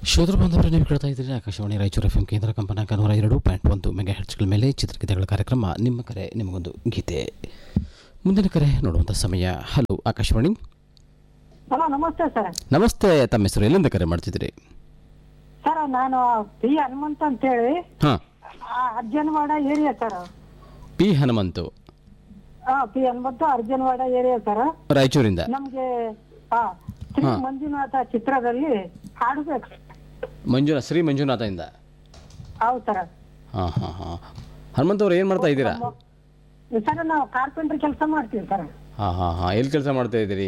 ಶ್ರೋತೃ ಬಾಂಧವರೇ ನೀವು ಕೇಳ್ತಾ ಇದ್ದೀರಿ ಆಕಾಶವಾಣಿ ರಾಯಚೂರು ಎಫ್ ಎಂ ಕೇಂದ್ರ ಕಂಪನಾಂಕ ನೂರ ಎರಡು ಪಾಯಿಂಟ್ ಒಂದು ಮೆಗಾ ಹೆಡ್ಸ್ಗಳ ಮೇಲೆ ಚಿತ್ರಗೀತೆಗಳ ಕಾರ್ಯಕ್ರಮ ನಿಮ್ಮ ಕರೆ ನಿಮಗೊಂದು ಗೀತೆ ಮುಂದಿನ ಕರೆ ನೋಡುವಂಥ ಸಮಯ ಹಲೋ ಆಕಾಶವಾಣಿ ಹಲೋ ನಮಸ್ತೆ ಸರ್ ನಮಸ್ತೆ ತಮ್ಮ ಹೆಸರು ಎಲ್ಲಿಂದ ಕರೆ ಮಾಡ್ತಿದ್ದೀರಿ ಸರ್ ನಾನು ಪಿ ಹನುಮಂತ್ ಅಂತೇಳಿ ಹಾಂ Arjanawada area sir P Hanumanthu ಹಾ P Hanumantha Arjanawada area sir ರಾಯಚೂರಿಂದ ನಮ್ಗೆ ಹಾ ಶ್ರೀ ಮಂಜುನಾಥ ಚಿತ್ರದಲ್ಲಿ ಹಾಡ್ಬೇಕು ಮಂಜುನಾ ಶ್ರೀ ಮಂಜುನಾಥದಿಂದ ಹೌದು ಸರ್ ಹಾಂ ಹಾಂ ಹಾಂ ಹನುಮಂತವ್ರು ಏನು ಮಾಡ್ತಾ ಇದ್ದೀರಾ ಸರ್ ನಾವು ಕಾರ್ಪೆಂಟರ್ ಕೆಲಸ ಮಾಡ್ತೀವಿ ಸರ್ ಹಾಂ ಹಾಂ ಹಾಂ ಎಲ್ಲಿ ಕೆಲಸ ಮಾಡ್ತಾ ಇದ್ದೀರಿ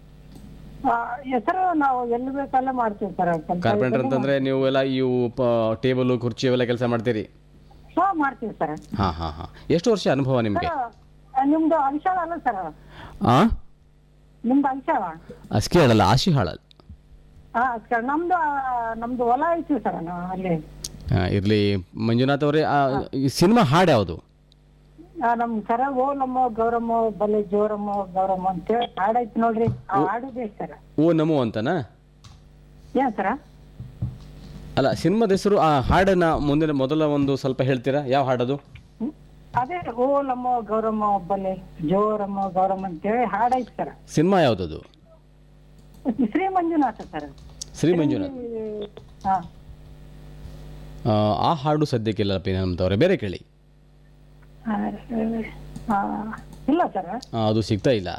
ಹೆಸರು ನಾವು ಎಲ್ಲಿ ಬೇಕಲ್ಲ ಮಾಡ್ತೀವಿ ಸರ್ ಕಾರ್ಪೆಂಟರ್ ಅಂತಂದರೆ ನೀವು ಎಲ್ಲ ಇವು ಪ ಟೇಬಲು ಕುರ್ಚಿ ಅವೆಲ್ಲ ಕೆಲಸ ಮಾಡ್ತೀರಿ ಹಾ ಮಾಡ್ತೀವಿ ಸರ್ ಹಾಂ ಹಾಂ ಹಾಂ ಎಷ್ಟು ವರ್ಷ ಅನುಭವ ನಿಮಗೆ ನಿಮ್ದು ಅಂಶಾಳ ಅಲ್ಲ ಸರ್ ಹಾಂ ನಿಮ್ದು ಅಂಶಾಳ ಅಸ್ಕೆ ಹೇಳಲ್ಲ ಆಶಿ ಹಾಳಲ್ಲ ಹಾ ಸರ್ ನಮ್ದು ಆ, ನಮ್ದು ಹೊಲ ಐತಿ ಸರ್ ನಾವು ಅಲ್ಲಿ ಇರಲಿ ಮಂಜುನಾಥ್ ಅವರೇ ಆ, ಈ ಸಿನಿಮಾ ಹಾಡು ಯಾವುದು ಆ, ನಮ್ ಸರ ಓ ನಮ್ಮ ಗೌರಮ್ಮ ಬಲೆ ಜೋರಮ್ಮ ಗೌರಮ್ಮ ಅಂತೇಳಿ ಹಾಡೈತಿ ನೋಡ್ರಿ ಆ ಹಾಡು ಬೇಕು ಸರ ಓ ನಮೋ ಅಂತನಾ ಏನ್ ಸರ ಅಲ್ಲ ಸಿನಿಮಾದ ಹೆಸರು ಆ ಹಾಡನ್ನ ಮುಂದಿನ ಮೊದಲ ಒಂದು ಸ್ವಲ್ಪ ಹೇಳ್ತೀರಾ ಯಾವ ಹಾಡದು ಹ್ಮ್? ಅದೇ ಓ ನಮ್ಮ ಗೌರಮ್ಮ ಬಲೆ ಜೋರಮ್ಮ ಗೌರಮ್ಮ ಅಂತೇಳಿ ಹಾಡೈತಿ ಸರ ಸಿನಿಮಾ ಯಾವುದದು ಶ್ರೀ ಮಂಜುನಾಥ ಸರ್ ಶ್ರೀ ಮಂಜುನಾಥ್ ಹಾ ಆ, ಆ ಹಾಡು ಸದ್ಯಕ್ಕಿಲ್ಲ ಪಿ ಅವರೇ ಬೇರೆ ಕೇಳಿ ಆ, ಆ, ಇಲ್ಲ ಸರ್ ಆ, ಅದು ಸಿಗ್ತಾ ಇಲ್ಲ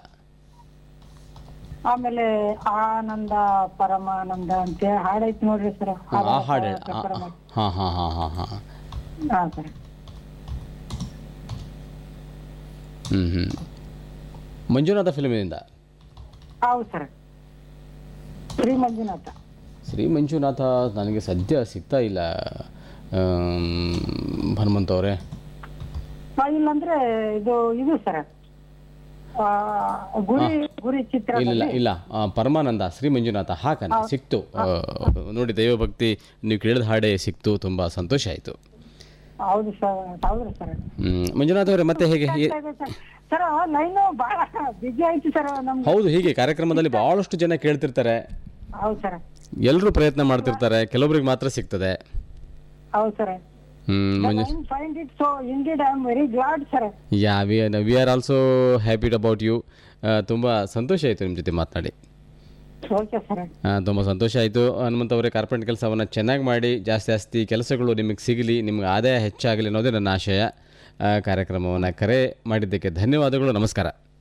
ಆಮೇಲೆ ಆನಂದ ಪರಮಾನಂದ ಅಂತೇಳಿ ಹಾಡೈತಿ ನೋಡ್ರಿ ಸರ್ ಆ, ಆ ಹಾಡು ಹೇಳಿ ಹಾಂ ಹಾಂ ಹಾಂ ಹಾಂ ಹಾಂ ಹಾ ಸರ್ ಹ್ಞೂ ಹ್ಞೂ ಮಂಜುನಾಥ ಫಿಲ್ಮಿನಿಂದ ಹೌದು ಸರ್ ಶ್ರೀ ಮಂಜುನಾಥ ಶ್ರೀ ಮಂಜುನಾಥ ನನಗೆ ಸದ್ಯ ಸಿಗ್ತಾ ಇಲ್ಲ ಆಮ್, ಹನುಮಂತ ಅವರೇ ಆ, ಇಲ್ಲಂದ್ರೆ ಇದು ಇದು ಸರ್ ಆ, ಗುರಿ ಗುರಿ ಚಿತ್ರ ಇಲ್ಲ ಇಲ್ಲ ಇಲ್ಲ ಆ, ಪರಮಾನಂದ ಶ್ರೀ ಮಂಜುನಾಥ ಹಾಕನೆ ಸಿಕ್ತು ಆ, ನೋಡಿ ದೈವಭಕ್ತಿ ನೀವು ಕೇಳಿದ ಹಾಡೇ ಸಿಕ್ತು ತುಂಬ ಸಂತೋಷ ಆಯಿತು ಹೌದು ಸರ್ ಹೌದು ಸರ್ ಮಂಜುನಾಥ್ ಅವರೇ ಮತ್ತೆ ಹೇಗೆ ಏ- ಸರ್ ಲೈನ್ ಬಹಳ ಬಿಜಿ ಆಯ್ತು ಸರ್ ನಮ್ಗೆ ಹೌದು ಹೀಗೆ ಕಾರ್ಯಕ್ರಮದಲ್ಲಿ ಬಹಳಷ್ಟು ಜನ ಕೇಳ್ತಿರ್ತಾರೆ ಹೌದು ಸರ್ ಎಲ್ಲರೂ ಪ್ರಯತ್ನ ಮಾಡ್ತಿರ್ತಾರೆ ಕೆಲವರಿಗೆ ಮಾತ್ರ ಸಿಗ್ತದೆ ಹೌದು ಸರ್ ಹ್ಮ್ Manju line find it so indeed I am very glad sir yeah we we are also happy about you ತುಂಬ ಸಂತೋಷ ಆಯಿತು ನಿಮ್ಮ ಜೊತೆ ಮಾತನಾಡಿ ಓಕೆ ಸರ್ ತುಂಬ ಸಂತೋಷ ಆಯಿತು ಹನುಮಂತ ಅವರೇ ಕಾರ್ಪೆಂಟ್ ಕೆಲಸವನ್ನು ಚೆನ್ನಾಗಿ ಮಾಡಿ ಜಾಸ್ತಿ ಜಾಸ್ತಿ ಕೆಲಸಗಳು ನಿಮಗೆ ಸಿಗಲಿ ನಿಮ್ಗೆ ಆದಾಯ ಹೆಚ್ಚಾಗಲಿ ಅನ್ನೋದೇ ನನ್ನ ಆಶಯ ಕಾರ್ಯಕ್ರಮವನ್ನು ಕರೆ ಮಾಡಿದ್ದಕ್ಕೆ ಧನ್ಯವಾದಗಳು ನಮಸ್ಕಾರ